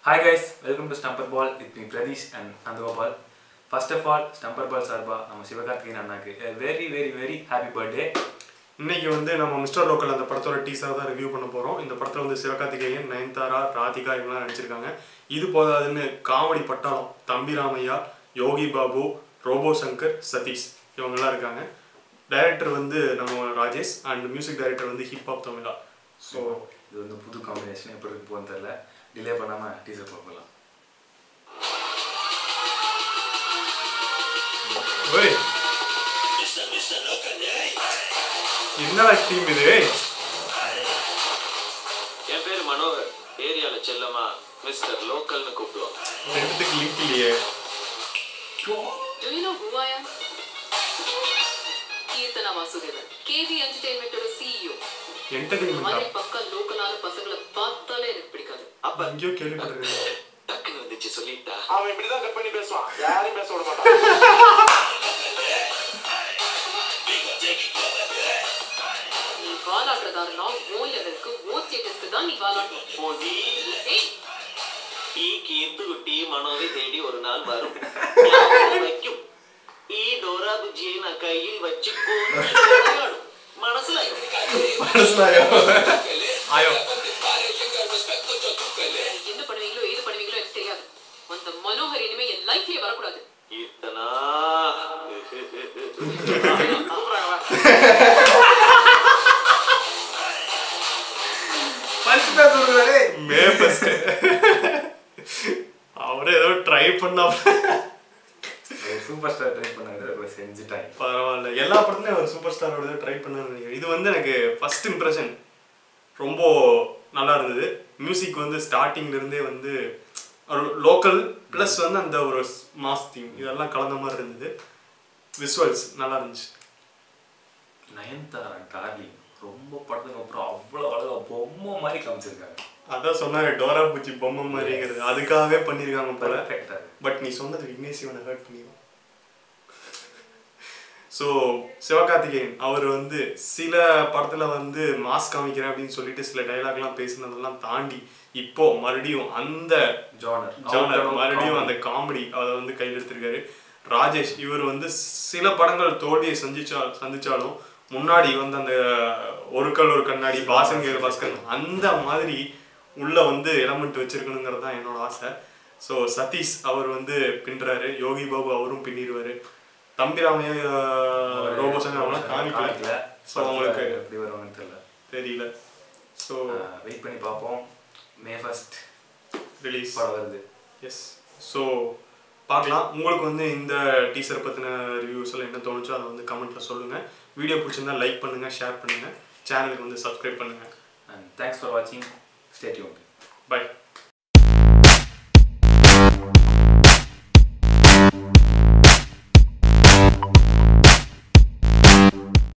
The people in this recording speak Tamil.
Hi guys welcome to stumper ball with me Pradeesh and Nandagopal first of all stumper ball சார்பா நம்ம சிவகார்த்திகேயன் அண்ணாக்கு very very very happy birthday இன்னைக்கு வந்து நம்ம மிஸ்டர் லோக்கல் அந்த படத்தோட டீசர் தான் ரிவ்யூ பண்ண போகிறோம் இந்த படத்தில் வந்து சிவகார்த்திகேயன் நயன்தாரா ராதிகா இவங்கெல்லாம் நடிச்சிருக்காங்க இது போதாதுன்னு காமெடி பட்டாளம் தம்பி ராமையா யோகி பாபு ரோபோ சங்கர் சதீஷ் இவங்கெல்லாம் இருக்காங்க டைரக்டர் வந்து நம்ம ராஜேஷ் அண்ட் மியூசிக் டைரக்டர் வந்து ஹிப்ஹாப் தமிழா ஸோ இது வந்து புது காம்பினேஷன் எப்படி இருக்கு போகுன்னு தெரில டிலே பண்ணாமல் டீசர் பார்க்கலாம் ஓய் என்னடா டீம் இது என் பேரு மனோகர் ஏரியால செல்லமா மிஸ்டர் லோக்கல்னு கூப்பிடுவோம் ரெண்டுத்துக்கு லிங்க் இல்லையே Do you know who I am? Keerthana Vasudevan KV என்டர்டைன்மெண்டோட சிஇஓ இந்த என்டர்டைன்மெண்டா மாதிரி பக்கா லோக்கலான பசங்களை பார்த்தாலே எனக்கு பிடிக்காது அப்ப எங்கேயோ கேள்விப்பட்டிருக்கேன் டக்குன்னு வந்துச்சு சொல்லிட்டா அவன் இப்படிதான் கட் பண்ணி பேசுவான் யாரையும் பேச விட மாட்டான் நீ வாலாடுறதா இருந்தா உன் லெவலுக்கு உன் ஸ்டேட்டஸ்க்கு தான் நீ வாலாடணும் போதி ஏய் ഈ കീർത്തുകുട്ടി മനോവെ തേടി ഒരു നാൾ വരും ഞാൻ വയ്ക്കും ഈ ഡോറ ബുജിയെ ഞാൻ കയ്യിൽ വച്ചുക്കോ മനസ്സിലായോ ஆயோ என்ன பண்ணுவீங்களோ ஏது பண்ணுவீங்களோ எனக்கு தெரியாது அந்த மனோகர் இனிமே என் லைஃப்லயே வரக்கூடாது കീർത്തനാ மே ஃபர்ஸ்ட் அவரே ஏதோ ட்ரை பண்ணா சூப்பர் ஸ்டார் ட்ரை பண்ண செஞ்சுட்டாங்க பரவாயில்ல எல்லா படத்துலையும் அவர் சூப்பர் ஸ்டாரோட ட்ரை பண்ணான்னு நினைக்கிறேன் இது வந்து எனக்கு ஃபர்ஸ்ட் இம்ப்ரெஷன் ரொம்ப நல்லா இருந்தது மியூசிக் வந்து ஸ்டார்டிங்ல இருந்தே வந்து ஒரு லோக்கல் ப்ளஸ் வந்து அந்த ஒரு மாஸ் தீம் இதெல்லாம் கலந்த மாதிரி இருந்தது விசுவல்ஸ் நல்லா இருந்துச்சு நயன்தாரா டார்லிங் ரொம்ப படத்துக்கு அப்புறம் அவ்வளோ அழகா பொம்மை மாதிரி காமிச்சிருக்காங்க அதான் சொன்னாரு டோரா பூச்சி பொம்மை மாதிரிங்கிறது அதுக்காகவே பண்ணியிருக்காங்க போல பர்ஃபெக்டாக பட் நீ சொன்னது விக்னேஷ் சிவனை ஹர்ட் பண்ணிடும் ஸோ சிவகார்த்திகேயன் அவர் வந்து சில படத்துல வந்து மாஸ் காமிக்கிறேன் அப்படின்னு சொல்லிட்டு சில டைலாக்லாம் பேசினதெல்லாம் தாண்டி இப்போ மறுபடியும் அந்த ஜானர் ஜானர் மறுபடியும் அந்த காமெடி அதை வந்து கையில் எடுத்திருக்காரு ராஜேஷ் இவர் வந்து சில படங்கள் தோல்வியை சந்திச்சா சந்திச்சாலும் முன்னாடி வந்து அந்த ஒரு கல் ஒரு கண்ணாடி பாசங்க பாஸ்கர் அந்த மாதிரி உள்ள வந்து எலமெண்ட் வச்சிருக்கணுங்கிறது தான் என்னோட ஆசை ஸோ சதீஷ் அவர் வந்து பின்னுறாரு யோகி பாபு அவரும் பின்னிடுவாரு தம்பிராமையா ரோபோசங்க அவங்களாம் காமிக்கல ஸோ அவங்களுக்கு எப்படி வருவாங்கன்னு தெரியல தெரியல ஸோ வெயிட் பண்ணி பார்ப்போம் மே ஃபர்ஸ்ட் ரிலீஸ் படம் வருது எஸ் ஸோ பார்க்கலாம் உங்களுக்கு வந்து இந்த டீசர் பற்றின ரிவ்யூஸ் எல்லாம் என்ன தோணுச்சோ அதை வந்து கமெண்ட்டில் சொல்லுங்கள் வீடியோ பிடிச்சிருந்தா லைக் பண்ணுங்கள் ஷேர் பண்ணுங்கள் சேனலுக்கு வந்து சப்ஸ்கிரைப் பண்ணுங்கள் அண்ட் தேங்க்ஸ் ஃபார் வாட்சிங் ஸ்டே டியூன் பை